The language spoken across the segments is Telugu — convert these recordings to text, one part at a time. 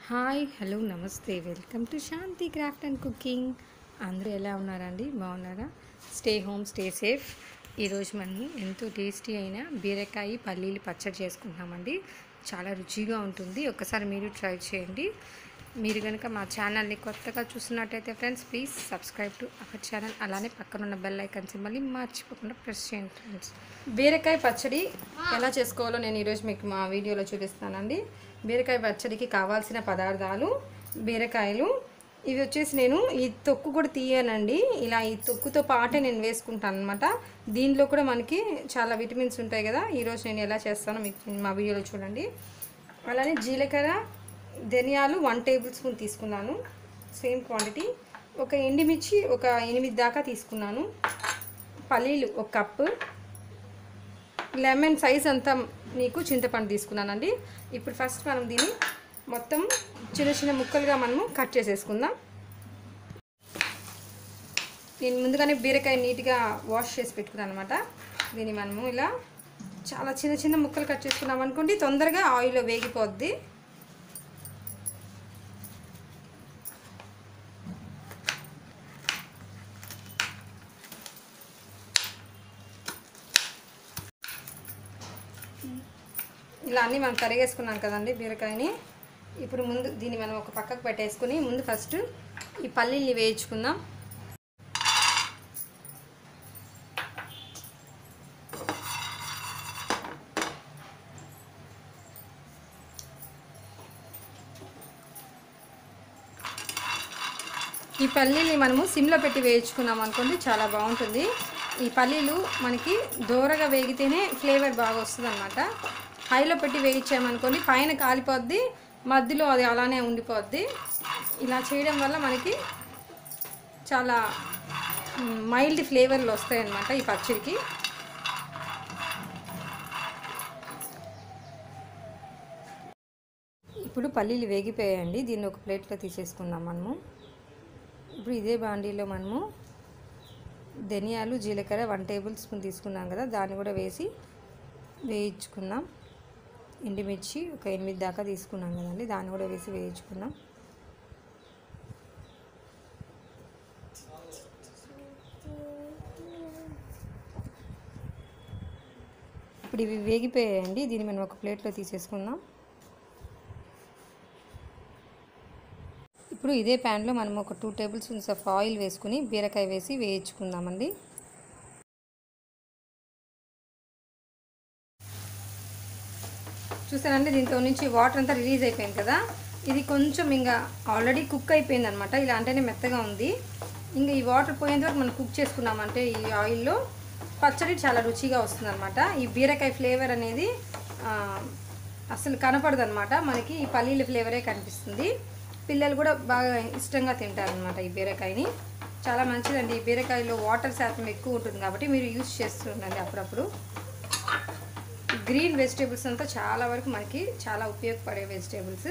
hi hello namaste welcome to Shanti craft and cooking అందరూ ఎలా ఉన్నారండి బాగున్నారా స్టే హోమ్ స్టే సేఫ్ ఈరోజు మనం ఎంతో టేస్టీ అయిన బీరకాయ పల్లీలు పచ్చడి చేసుకుంటున్నామండి చాలా రుచిగా ఉంటుంది ఒక్కసారి మీరు ట్రై చేయండి మీరు కనుక మా ఛానల్ని కొత్తగా చూస్తున్నట్టయితే friends please subscribe to our channel అలానే పక్కన ఉన్న బెల్ ఐకన్ సింబల్ని మర్చిపోకుండా ప్రెస్ చేయండి ఫ్రెండ్స్ బీరకాయ పచ్చడి ఎలా చేసుకోవాలో నేను ఈరోజు మీకు మా వీడియోలో చూపిస్తానండి బీరకాయ పచ్చడికి కావాల్సిన పదార్థాలు బీరకాయలు ఇవి వచ్చేసి నేను ఈ తొక్కు కూడా తీయనండి ఇలా ఈ తొక్కుతో పాటే నేను వేసుకుంటాను అనమాట దీనిలో కూడా మనకి చాలా విటమిన్స్ ఉంటాయి కదా ఈరోజు నేను ఎలా చేస్తానో మీకు మా వీడియోలో చూడండి అలానే జీలకర్ర ధనియాలు వన్ టేబుల్ స్పూన్ తీసుకున్నాను సేమ్ క్వాంటిటీ ఒక ఎండుమిర్చి ఒక ఎనిమిది దాకా తీసుకున్నాను పల్లీలు ఒక కప్పు లెమన్ సైజ్ అంతా నీకు చింతపండు తీసుకున్నానండి ఇప్పుడు ఫస్ట్ మనం దీన్ని మొత్తం చిన్న చిన్న ముక్కలుగా మనము కట్ చేసేసుకుందాం నేను ముందుగానే బీరకాయ నీట్గా వాష్ చేసి పెట్టుకున్నాను అనమాట దీన్ని మనము ఇలా చాలా చిన్న చిన్న ముక్కలు కట్ చేసుకున్నాం అనుకోండి తొందరగా ఆయిల్లో వేగిపోద్ది ఇలా అన్నీ మనం తరిగేసుకున్నాం కదండి బీరకాయని ఇప్పుడు ముందు దీన్ని మనం ఒక పక్కకు పెట్టేసుకుని ముందు ఫస్ట్ ఈ పల్లీల్ని వేయించుకుందాం ఈ పల్లీని మనము సిమ్లో పెట్టి వేయించుకున్నాం అనుకోండి చాలా బాగుంటుంది ఈ పల్లీలు మనకి దూరగా వేగితేనే ఫ్లేవర్ బాగా వస్తుంది అనమాట హైలో పెట్టి వేయించామనుకోండి పైన కాలిపోద్ది మధ్యలో అది అలానే ఉండిపోద్ది ఇలా చేయడం వల్ల మనకి చాలా మైల్డ్ ఫ్లేవర్లు వస్తాయి అన్నమాట ఈ పచ్చడికి ఇప్పుడు పల్లీలు వేగిపోయాయండి దీన్ని ఒక ప్లేట్లో తీసేసుకుందాం మనము ఇప్పుడు ఇదే బాండీలో మనము ధనియాలు జీలకర్ర వన్ టేబుల్ స్పూన్ తీసుకున్నాం కదా దాన్ని కూడా వేసి వేయించుకుందాం ఎండుమిర్చి ఒక ఎనిమిది దాకా తీసుకున్నాం కదండి దాన్ని కూడా వేసి వేయించుకుందాం ఇప్పుడు ఇవి వేగిపోయాయండి దీన్ని మనం ఒక ప్లేట్లో తీసేసుకుందాం ఇప్పుడు ఇదే ప్యాన్లో మనం ఒక two tablespoons of oil వేసుకుని బీరకాయ వేసి వేయించుకుందామండి చూసారండి దీంట్లో నుంచి వాటర్ అంతా రిలీజ్ అయిపోయింది కదా ఇది కొంచెం ఇంకా ఆల్రెడీ కుక్ అయిపోయింది అనమాట ఇలా అంటేనే మెత్తగా ఉంది ఇంకా ఈ వాటర్ పోయేంత వరకు మనం కుక్ చేసుకున్నామంటే ఈ ఆయిల్లో పచ్చడి చాలా రుచిగా వస్తుంది అనమాట ఈ బీరకాయ ఫ్లేవర్ అనేది అసలు కనపడదు అనమాట మనకి ఈ పల్లీల ఫ్లేవరే కనిపిస్తుంది పిల్లలు కూడా బాగా ఇష్టంగా తింటారనమాట ఈ బీరకాయని చాలా మంచిదండి ఈ బీరకాయలో వాటర్ శాతం ఎక్కువ ఉంటుంది కాబట్టి మీరు యూజ్ చేస్తుండండి అప్పుడప్పుడు గ్రీన్ వెజిటేబుల్స్ అంతా చాలా వరకు మనకి చాలా ఉపయోగపడే వెజిటేబుల్స్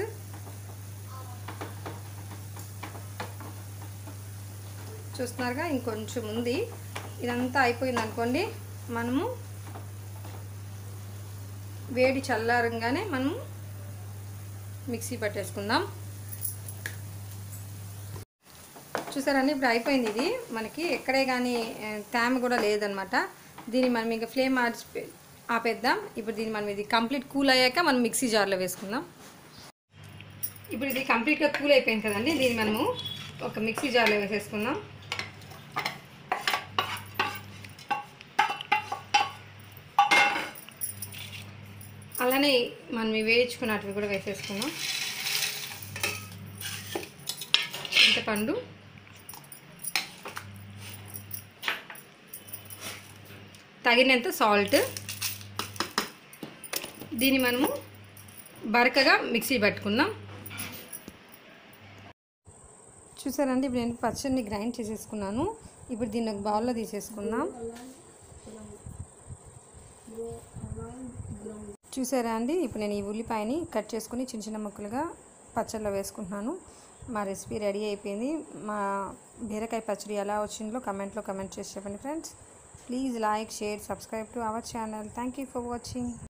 చూస్తున్నారుగా ఇంకొంచెం ఉంది ఇదంతా అయిపోయింది అనుకోండి మనము వేడి చల్లారంగానే మనము మిక్సీ పట్టేసుకుందాం చూసారండి ఇప్పుడు అయిపోయింది ఇది మనకి ఎక్కడే కానీ తేమ కూడా లేదనమాట దీన్ని మనం ఇంకా ఫ్లేమ్ ఆర్చి ఆపేద్దాం ఇప్పుడు దీన్ని మనం ఇది కంప్లీట్ కూల్ అయ్యాక మనం మిక్సీ జార్లో వేసుకుందాం ఇప్పుడు ఇది కంప్లీట్గా కూల్ అయిపోయింది కదండి దీన్ని మనము ఒక మిక్సీ జార్లో వేసేసుకుందాం అలానే మనం వేయించుకున్నట్టు కూడా వేసేసుకుందాం చింతపండు తగినంత సాల్ట్ దీన్ని మనము బరకగా మిక్సీ పట్టుకుందాం చూసారండి ఇప్పుడు నేను పచ్చడిని గ్రైండ్ చేసేసుకున్నాను ఇప్పుడు దీన్ని ఒక బౌల్లో తీసేసుకుందాం చూసారా అండి ఇప్పుడు నేను ఈ ఉల్లిపాయని కట్ చేసుకుని చిన్న చిన్న ముక్కలుగా పచ్చడిలో వేసుకుంటున్నాను మా రెసిపీ రెడీ అయిపోయింది మా బీరకాయ పచ్చడి ఎలా వచ్చిందో కమెంట్లో కమెంట్ చేసి చెప్పండి friends please like share subscribe to our channel thank you for watching